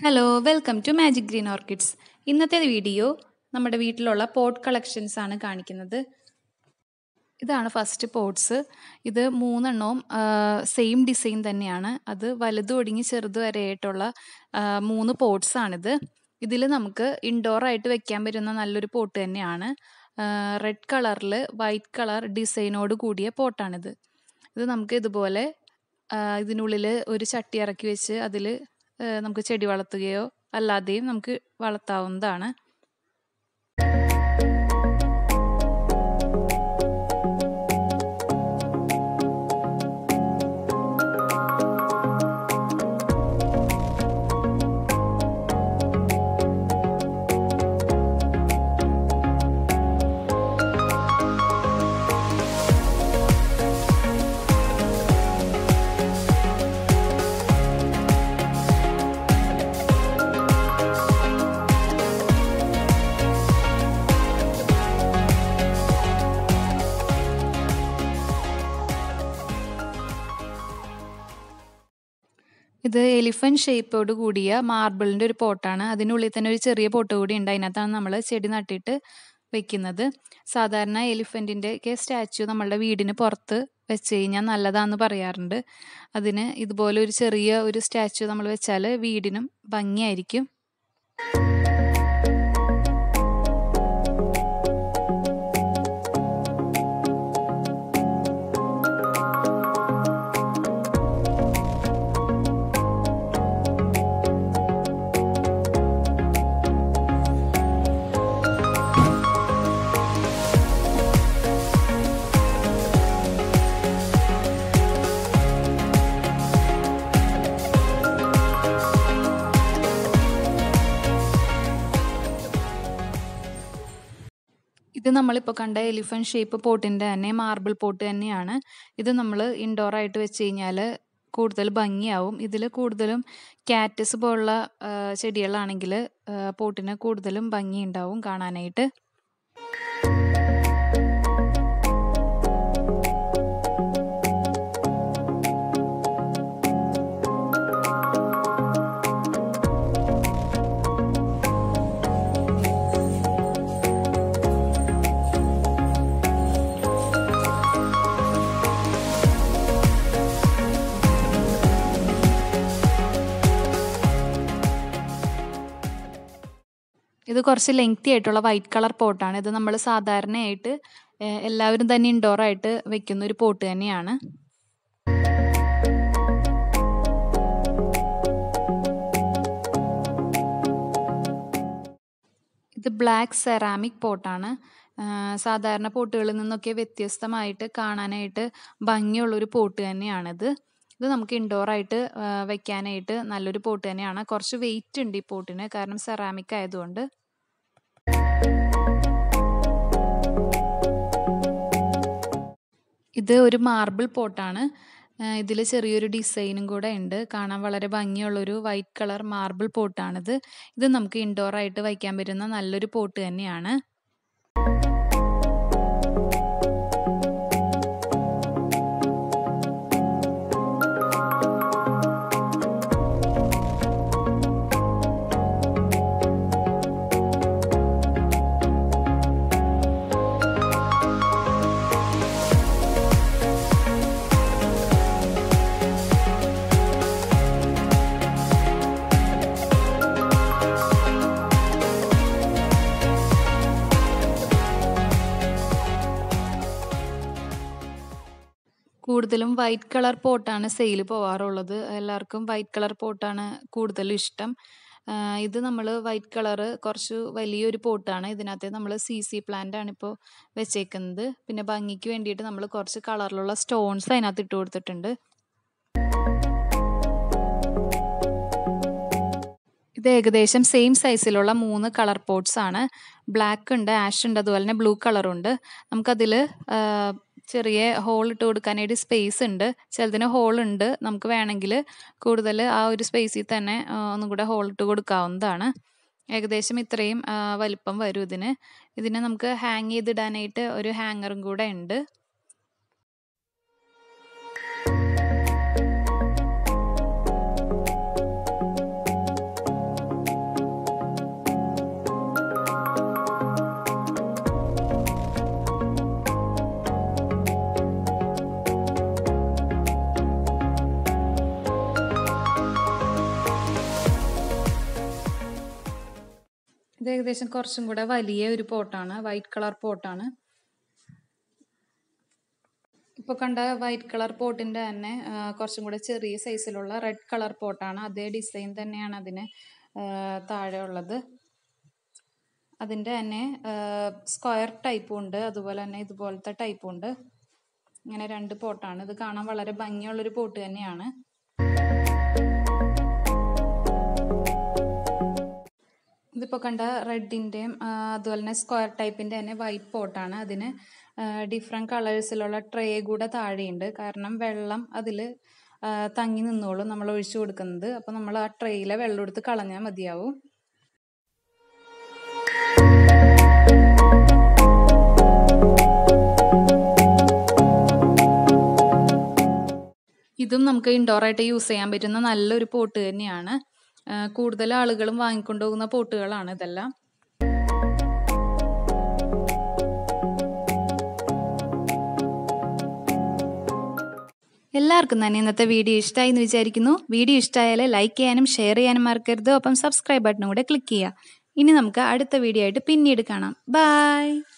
hello welcome to magic green orchids ഇന്നത്തെ video നമ്മുടെ വീട്ടിലുള്ള പോട്ട് കളക്ഷൻസ് ആണ് കാണിക്കുന്നത് ഇതാണ് ഫസ്റ്റ് പോട്ട്സ് ഇത് മൂന്നെണ്ണവും സെയിം ഡിസൈൻ തന്നെയാണ് അത് വലുത് ഒടുങ്ങി ചെറുത് വരെയായിട്ടുള്ള ആ, മൂന്ന് പോട്ട്സ് ആണിത് ഇതിൽ നമുക്ക് ഇൻഡോർ ആയിട്ട് വെക്കാൻ പറ്റുന്ന നല്ലൊരു പോട്ട് തന്നെയാണ് റെഡ് കളറിൽ വൈറ്റ് കളർ ഡിസൈനോട് കൂടിയ പോട്ടാണിത് ഇത് നമുക്ക് ഇതുപോലെ ആ, ഇതിനുള്ളിൽ ഒരു ചട്ടി ഇറക്കി വെച്ച് അതിൽ നമുക്ക് ചെടി വളർത്തുകയോ അല്ലാതെയും നമുക്ക് വളർത്താവുന്നതാണ് ഇത് എലിഫന്റ് ഷേപ്പോട് കൂടിയ മാർബിളിന്റെ ഒരു പോട്ടാണ് അതിനുള്ളിൽ തന്നെ ഒരു ചെറിയ പോട്ട് കൂടി ഉണ്ട് അതിനകത്താണ് നമ്മൾ ചെടി നട്ടിട്ട് വെക്കുന്നത് സാധാരണ എലിഫന്റിന്റെ ഒക്കെ സ്റ്റാച്ചു നമ്മളുടെ വീടിന് പുറത്ത് വെച്ച് കഴിഞ്ഞാൽ നല്ലതാന്ന് പറയാറുണ്ട് അതിന് ഇതുപോലെ ഒരു ചെറിയ ഒരു സ്റ്റാച്ചു നമ്മൾ വെച്ചാൽ വീടിനും ഭംഗിയായിരിക്കും ഇത് നമ്മളിപ്പോൾ കണ്ട എലിഫന്റ് ഷേപ്പ് പോട്ടിന്റെ തന്നെ മാർബിൾ പോട്ട് തന്നെയാണ് ഇത് നമ്മൾ ഇൻഡോർ ആയിട്ട് വെച്ച് കഴിഞ്ഞാൽ കൂടുതൽ ഭംഗിയാവും ഇതിൽ കൂടുതലും കാറ്റസ് പോലുള്ള ആ, ചെടികളാണെങ്കിൽ ആ, പോട്ടിന് കൂടുതലും ഭംഗി ഉണ്ടാവും കാണാനായിട്ട് ഇത് കുറച്ച് ലെങ്തി ആയിട്ടുള്ള വൈറ്റ് കളർ പോട്ടാണ് ഇത് നമ്മൾ സാധാരണയായിട്ട് ഏഹ്, എല്ലാവരും തന്നെ ഇൻഡോർ ആയിട്ട് വെക്കുന്ന ഒരു പോട്ട് തന്നെയാണ് ഇത് ബ്ലാക്ക് സെറാമിക് പോട്ടാണ് സാധാരണ പോട്ടുകളിൽ നിന്നൊക്കെ വ്യത്യസ്തമായിട്ട് കാണാനായിട്ട് ഭംഗിയുള്ളൊരു പോട്ട് തന്നെയാണിത് ഇത് നമുക്ക് ഇൻഡോർ ആയിട്ട് ആ, വെക്കാനായിട്ട് നല്ലൊരു പോട്ട് തന്നെയാണ് കുറച്ച് വെയിറ്റ് ഉണ്ട് ഈ പോട്ടിന് കാരണം സെറാമിക് ആയതുകൊണ്ട് ഇത് ഒരു മാർബിൾ പോട്ടാണ് ഇതിൽ ചെറിയൊരു ഡിസൈനും കൂടെ ഉണ്ട് കാണാൻ വളരെ ഭംഗിയുള്ളൊരു വൈറ്റ് കളർ മാർബിൾ പോട്ടാണിത് ഇത് നമുക്ക് ഇൻഡോർ ആയിട്ട് വയ്ക്കാൻ പറ്റുന്ന നല്ലൊരു പോട്ട് തന്നെയാണ് കൂടുതലും വൈറ്റ് കളർ പോട്ടാണ് സെയിൽ പോവാറുള്ളത് എല്ലാവർക്കും വൈറ്റ് കളർ പോട്ടാണ് കൂടുതലും ഇഷ്ടം ആ, ഇത് നമ്മൾ വൈറ്റ് കളറ് കുറച്ച് വലിയൊരു പോട്ടാണ് ഇതിനകത്ത് നമ്മൾ സി സി പ്ലാന്റ് ആണ് ഇപ്പോൾ വെച്ചേക്കുന്നത് പിന്നെ ഭംഗിക്ക് വേണ്ടിയിട്ട് നമ്മൾ കുറച്ച് കളറിലുള്ള സ്റ്റോൺസ് അതിനകത്ത് ഇട്ട് കൊടുത്തിട്ടുണ്ട് ഇത് ഏകദേശം സെയിം സൈസിലുള്ള മൂന്ന് കളർ പോട്ട്സ് ആണ് ബ്ലാക്ക് ഉണ്ട് ആഷ് ഉണ്ട് അതുപോലെ തന്നെ ബ്ലൂ കളറുണ്ട് നമുക്കതിൽ ചെറിയ ഹോൾ ഇട്ട് കൊടുക്കാനായിട്ട് സ്പേസ് ഉണ്ട് ചിലതിന് ഹോൾ ഉണ്ട് നമുക്ക് വേണമെങ്കിൽ കൂടുതൽ ആ ഒരു സ്പേസിൽ തന്നെ ആ, ഒന്നും കൂടെ ഹോൾ ഇട്ട് കൊടുക്കാവുന്നതാണ് ഏകദേശം ഇത്രയും ആ, വലിപ്പം വരും ഇതിന് ഇതിനെ നമുക്ക് ഹാങ് ചെയ്തിടാനായിട്ട് ഒരു ഹാങ്ങറും കൂടെ ഉണ്ട് ഇത് ഏകദേശം കുറച്ചും കൂടെ വലിയ ഒരു പോട്ടാണ് വൈറ്റ് കളർ പോട്ടാണ് ഇപ്പോൾ കണ്ട വൈറ്റ് കളർ പോട്ടിൻ്റെ തന്നെ ആ, കുറച്ചും കൂടെ ചെറിയ സൈസിലുള്ള റെഡ് കളർ പോട്ടാണ് അതേ ഡിസൈൻ തന്നെയാണ് അതിന് ആ, താഴെ ഉള്ളത് അതിൻ്റെ തന്നെ സ്ക്വയർ ടൈപ്പും ഉണ്ട് അതുപോലെ തന്നെ ഇതുപോലത്തെ ടൈപ്പും ഉണ്ട് ഇങ്ങനെ രണ്ട് പോട്ടാണ് ഇത് കാണാൻ വളരെ ഭംഗിയുള്ളൊരു പോട്ട് തന്നെയാണ് ഇതിപ്പോൾ കണ്ട റെഡിൻ്റെയും അതുപോലെ തന്നെ സ്ക്വയർ ടൈപ്പിൻ്റെ തന്നെ വൈറ്റ് പോട്ടാണ് അതിന് ഡിഫറെൻറ്റ് കളേഴ്സിലുള്ള ട്രേ കൂടെ താഴെയുണ്ട് കാരണം വെള്ളം അതിൽ തങ്ങി നിന്നോളും നമ്മൾ ഒഴിച്ചു കൊടുക്കുന്നത് അപ്പോൾ നമ്മൾ ആ ട്രേയിലെ വെള്ളം എടുത്ത് കളഞ്ഞാൽ മതിയാവും ഇതും നമുക്ക് ഇൻഡോർ ആയിട്ട് യൂസ് ചെയ്യാൻ പറ്റുന്ന നല്ലൊരു പോട്ട് തന്നെയാണ് ആ, കൂടുതൽ ആളുകളും വാങ്ങിക്കൊണ്ടുപോകുന്ന പോട്ടുകളാണ് ഇതെല്ലാം എല്ലാവർക്കും തന്നെ ഇന്നത്തെ വീഡിയോ ഇഷ്ടമായി എന്ന് വിചാരിക്കുന്നു വീഡിയോ ഇഷ്ടമായാൽ ലൈക്ക് ചെയ്യാനും ഷെയർ ചെയ്യാനും മറക്കരുത് ഒപ്പം സബ്സ്ക്രൈബ് ബട്ടണും കൂടെ ക്ലിക്ക് ചെയ്യുക ഇനി നമുക്ക് അടുത്ത വീഡിയോ ആയിട്ട് പിന്നീട് കാണാം ബൈ